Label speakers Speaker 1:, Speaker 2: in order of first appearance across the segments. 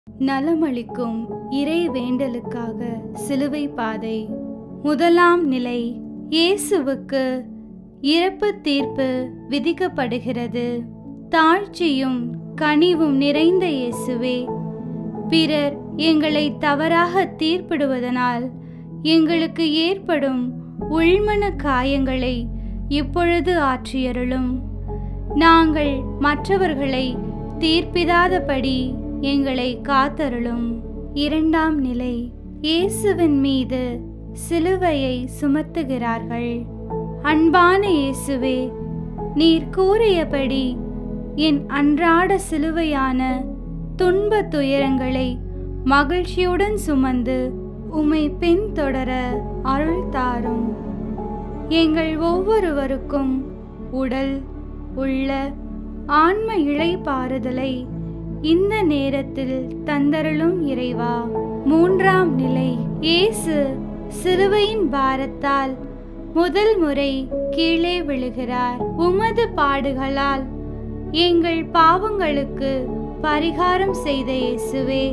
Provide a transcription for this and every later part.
Speaker 1: நலமளிக்கும் இறை வேண்டலுக்காக சிலுவை பாதை முதலாம் நிலை இயேசுவுக்கு இறப்பு தீர்ப்பு விதிக்கப்படுகிறது தாழ்ச்சியும் கனிவும் நிறைந்த இயேசுவே பிறர் எங்களை தவறாக தீர்ப்பிடுவதனால் எங்களுக்கு ஏற்படும் உள்மன காயங்களை இப்பொழுது ஆற்றியருளும் நாங்கள் மற்றவர்களை தீர்ப்பிடாதபடி எங்களை காத்தருளும் இரண்டாம் நிலை இயேசுவின் மீது சிலுவையை சுமத்துகிறார்கள் அன்பான இயேசுவே நீர் கூறியபடி என் அன்றாட சிலுவையான துன்ப துயரங்களை மகிழ்ச்சியுடன் சுமந்து உமை பின்தொடர அருள் தாரும் எங்கள் ஒவ்வொருவருக்கும் உடல் உள்ள ஆன்ம இழைப்பாறுதலை இந்த நேரத்தில் தந்தருளும் இறைவா மூன்றாம் நிலை இயேசு சிலுவையின் பாரத்தால் முதல் முறை கீழே விழுகிறார் உமது பாடுகளால் எங்கள் பாவங்களுக்கு பரிகாரம் செய்த இயேசுவே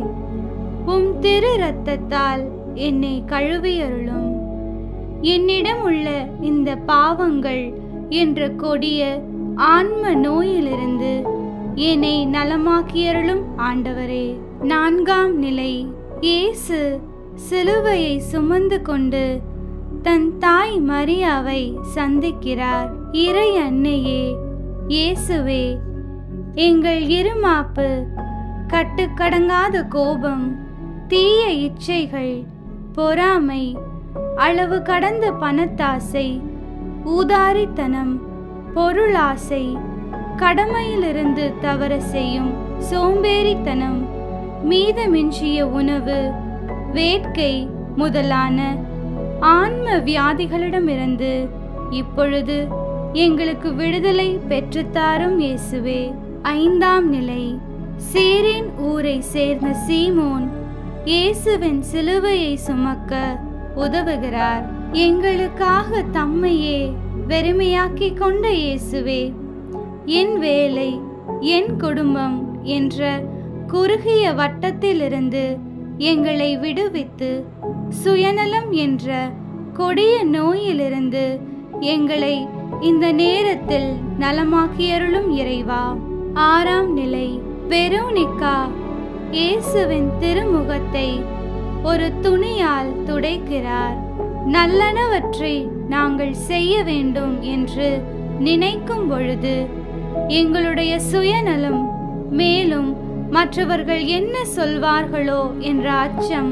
Speaker 1: உம் திரு ரத்தத்தால் என்னை கழுவியருளும் என்னிடம் உள்ள இந்த பாவங்கள் என்ற கொடிய ஆன்ம நோயிலிருந்து என்னை நலமாக்கியருளும் ஆண்டவரே நான்காம் நிலை இயேசு சிலுவையை சுமந்து கொண்டு தன் தாய் மரியாவை சந்திக்கிறார் இறை அன்னையே இயேசுவே எங்கள் இருமாப்பு கட்டுக்கடங்காத கோபம் தீய இச்சைகள் பொறாமை அளவு கடந்த பணத்தாசை ஊதாரித்தனம் பொருளாசை கடமையிலிருந்து தவற செய்யும் சோம்பேறித்தனம் மீதமின்றிய உணவு வேட்கை முதலான ஆன்ம வியாதிகளிடமிருந்து இப்பொழுது எங்களுக்கு விடுதலை பெற்றுத்தாரும் இயேசுவே ஐந்தாம் நிலை சேரின் ஊரை சேர்ந்த சீமோன் இயேசுவின் சிலுவையை சுமக்க உதவுகிறார் எங்களுக்காக தம்மையே வெறுமையாக்கிக் கொண்ட இயேசுவே என் வேலை என் குடும்பம் என்ற குறுகிய வட்டத்திலிருந்து எங்களை விடுவித்து சுயநலம் என்ற கொடிய நோயிலிருந்து எங்களை இந்த நேரத்தில் நலமாக்கியருளும் இறைவா ஆறாம் நிலை வெரோனிக்கா இயேசுவின் திருமுகத்தை ஒரு துணியால் துடைக்கிறார் நல்லனவற்றை நாங்கள் செய்ய வேண்டும் என்று நினைக்கும் பொழுது எங்களுடைய சுயநலம் மேலும் மற்றவர்கள் என்ன சொல்வார்களோ என்ற அச்சம்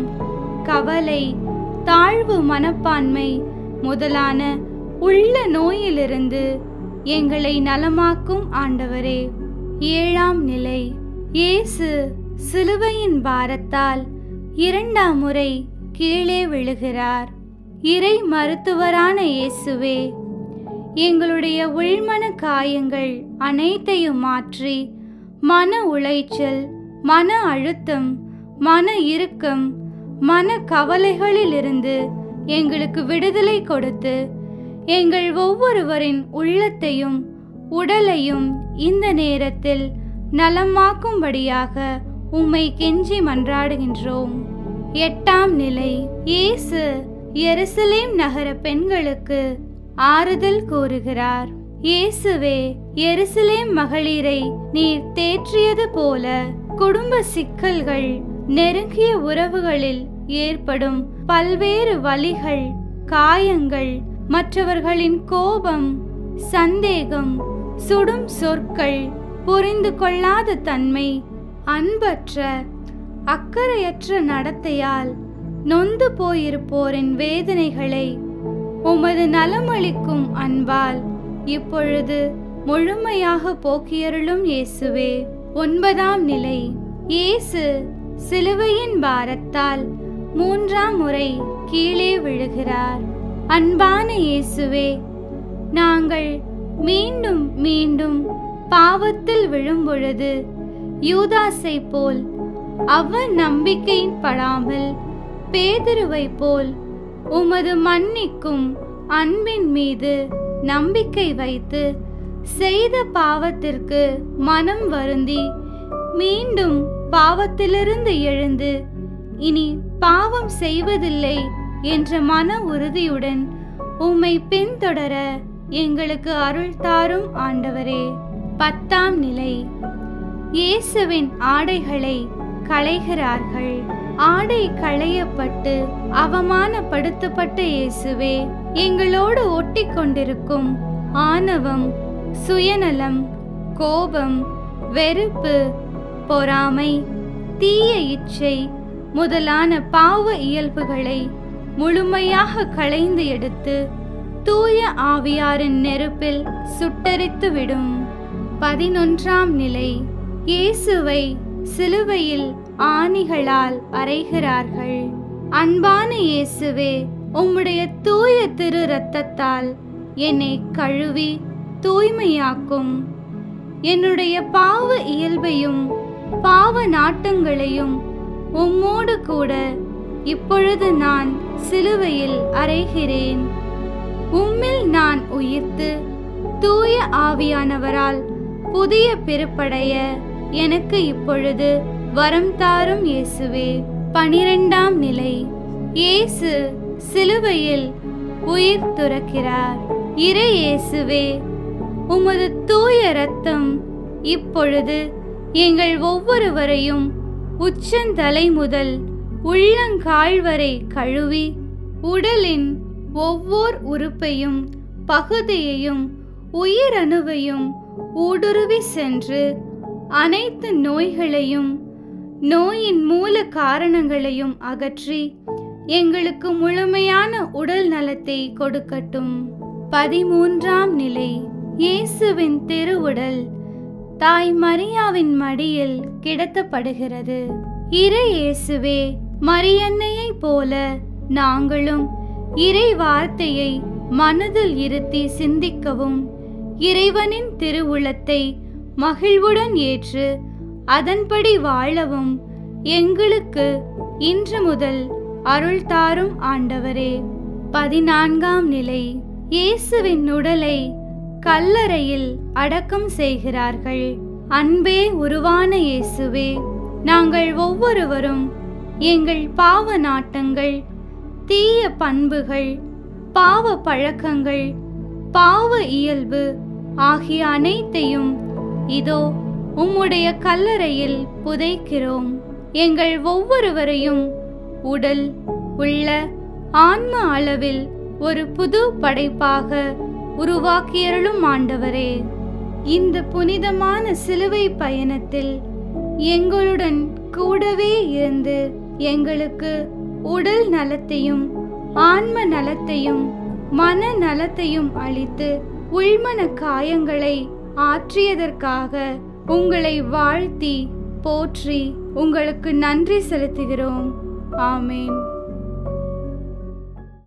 Speaker 1: கவலை தாழ்வு மனப்பான்மை முதலான உள்ள நோயிலிருந்து எங்களை நலமாக்கும் ஆண்டவரே ஏழாம் நிலை இயேசு சிலுவையின் பாரத்தால் இரண்டாம் முறை கீழே விழுகிறார் இறை மருத்துவரான இயேசுவே எங்களுடைய உள்மன காயங்கள் அனைத்தையும் மாற்றி மன உளைச்சல் மன அழுத்தம் மன இறுக்கம் மன கவலைகளிலிருந்து எங்களுக்கு விடுதலை கொடுத்து எங்கள் ஒவ்வொருவரின் உள்ளத்தையும் உடலையும் இந்த நேரத்தில் நலமாக்கும்படியாக உம்மை கெஞ்சி மன்றாடுகின்றோம் எட்டாம் நிலை இயேசு எருசலேம் நகர பெண்களுக்கு ஆறுதல் கூறுகிறார் இயேசுவே எருசலேம் மகளிரை நீர் தேற்றியது போல குடும்ப சிக்கல்கள் நெருங்கிய உறவுகளில் ஏற்படும் பல்வேறு வழிகள் காயங்கள் மற்றவர்களின் கோபம் சந்தேகம் சுடும் சொற்கள் புரிந்து கொள்ளாத தன்மை அன்பற்ற அக்கறையற்ற நடத்தையால் நொந்து போயிருப்போரின் வேதனைகளை உமது நலமளிக்கும் அன்பால் இப்பொழுது முழுமையாக போக்கியருளும் இயேசுவே ஒன்பதாம் நிலை இயேசு சிலுவையின் பாரத்தால் மூன்றாம் முறை கீழே விழுகிறார் அன்பான இயேசுவே நாங்கள் மீண்டும் மீண்டும் பாவத்தில் விழும்பொழுது யூதாசை போல் அவ நம்பிக்கையின் படாமல் பேதுருவை போல் உமது மன்னிக்கும் அன்பின் மீது நம்பிக்கை வைத்து செய்த பாவத்திற்கு மனம் வருந்தி மீண்டும் பாவத்திலிருந்து எழுந்து இனி பாவம் செய்வதில்லை என்ற மன உறுதியுடன் உம்மை பின்தொடர எங்களுக்கு அருள் தாரும் ஆண்டவரே பத்தாம் நிலை இயேசுவின் ஆடைகளை களைகிறார்கள் ஆடை களையப்பட்டு அவமானப்படுத்தப்பட்ட இயேசுவே எங்களோடு ஒட்டிக் கொண்டிருக்கும் ஆணவம் சுயநலம் கோபம் வெறுப்பு பொறாமை தீய இச்சை முதலான பாவ இயல்புகளை முழுமையாக களைந்து எடுத்து தூய ஆவியாரின் நெருப்பில் சுட்டரித்து விடும் பதினொன்றாம் நிலை இயேசுவை சிலுவையில் ஆணிகளால் அறைகிறார்கள் அன்பான இயேசுவே உம்முடைய தூய திரு இரத்தத்தால் என்னை கழுவி தூய்மையாக்கும் என்னுடைய பாவ இயல்பையும் பாவ நாட்டங்களையும் உம்மோடு கூட இப்பொழுது நான் சிலுவையில் அறைகிறேன் உம்மில் நான் உயிர்த்து தூய ஆவியானவரால் புதிய பிறப்படைய எனக்கு இப்பொழுது வரம் தாரும் இயேசுவே பனிரெண்டாம் நிலை இயேசு சிலுவையில் உயிர் துறக்கிறார் இறை இயேசுவே உமது தூய இரத்தம் இப்பொழுது எங்கள் ஒவ்வொருவரையும் உச்சந்தலை முதல் உள்ளங்கால் வரை கழுவி உடலின் ஒவ்வொரு உறுப்பையும் பகுதியையும் உயிரணுவையும் ஊடுருவி சென்று அனைத்து நோய்களையும் நோயின் மூல காரணங்களையும் அகற்றி எங்களுக்கு முழுமையான உடல் நலத்தை கொடுக்கட்டும் பதிமூன்றாம் நிலை இயேசுவின் திருவுடல் தாய் மரியாவின் மடியில் கிடத்தப்படுகிறது இறை இயேசுவே மரியன்னையைப் போல நாங்களும் இறை வார்த்தையை மனதில் இருத்தி சிந்திக்கவும் இறைவனின் திருவுளத்தை மகிழ்வுடன் ஏற்று அதன்படி வாழவும் எங்களுக்கு இன்று முதல் அருள் தாரும் ஆண்டவரே பதினான்காம் நிலை இயேசுவின் உடலை கல்லறையில் அடக்கம் செய்கிறார்கள் அன்பே உருவான இயேசுவே நாங்கள் ஒவ்வொருவரும் எங்கள் பாவ நாட்டங்கள் தீய பண்புகள் பாவ பழக்கங்கள் பாவ இயல்பு ஆகிய அனைத்தையும் இதோ உம்முடைய கல்லறையில் புதைக்கிறோம் எங்கள் ஒவ்வொருவரையும் உடல் உள்ள ஆன்ம அளவில் ஒரு புது படைப்பாக உருவாக்கியருளும் ஆண்டவரே இந்த புனிதமான சிலுவை பயணத்தில் எங்களுடன் கூடவே இருந்து எங்களுக்கு உடல் நலத்தையும் ஆன்ம நலத்தையும் மன நலத்தையும் அளித்து உள்மன காயங்களை ஆற்றியதற்காக உங்களை வாழ்த்தி போற்றி உங்களுக்கு நன்றி செலுத்துகிறோம் ஆமேன்